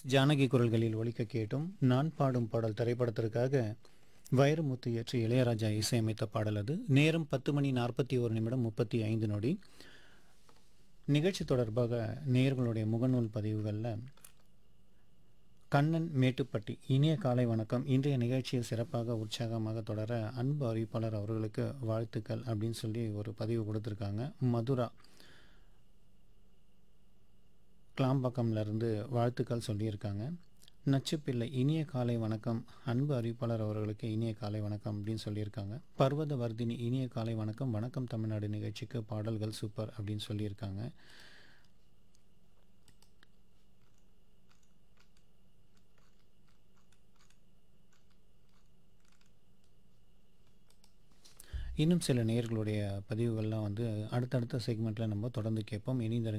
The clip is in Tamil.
எஸ் ஜானகி குரல்களில் ஒலிக்க கேட்டும் நான் பாடும் பாடல் திரைப்படத்திற்காக வைரமுத்து இயற்றி இளையராஜா இசையமைத்த பாடல் அது நேரம் பத்து மணி நாற்பத்தி ஒரு நிமிடம் முப்பத்தி ஐந்து நொடி நிகழ்ச்சி தொடர்பாக நேயர்களுடைய முகநூல் பதிவுகளில் கண்ணன் மேட்டுப்பட்டி இனிய காலை வணக்கம் இன்றைய நிகழ்ச்சியை சிறப்பாக உற்சாகமாக தொடர அன்பு அறிவிப்பாளர் அவர்களுக்கு வாழ்த்துக்கள் அப்படின்னு சொல்லி ஒரு பதிவு கொடுத்துருக்காங்க மதுரா கிளாம்பாக்கம்ல இருந்து வாழ்த்துக்கள் சொல்லியிருக்காங்க நச்சுப்பிள்ளை இனிய காலை வணக்கம் அன்பு அறிவிப்பாளர் அவர்களுக்கு இனிய காலை வணக்கம் அப்படின்னு சொல்லியிருக்காங்க பர்வத வர்தினி இனிய காலை வணக்கம் வணக்கம் தமிழ்நாடு நிகழ்ச்சிக்கு பாடல்கள் சூப்பர் அப்படின்னு சொல்லியிருக்காங்க இன்னும் சில நேயர்களுடைய பதிவுகள்லாம் வந்து அடுத்தடுத்த செக்மெண்ட்டில் நம்ம தொடர்ந்து கேட்போம் இனி இந்த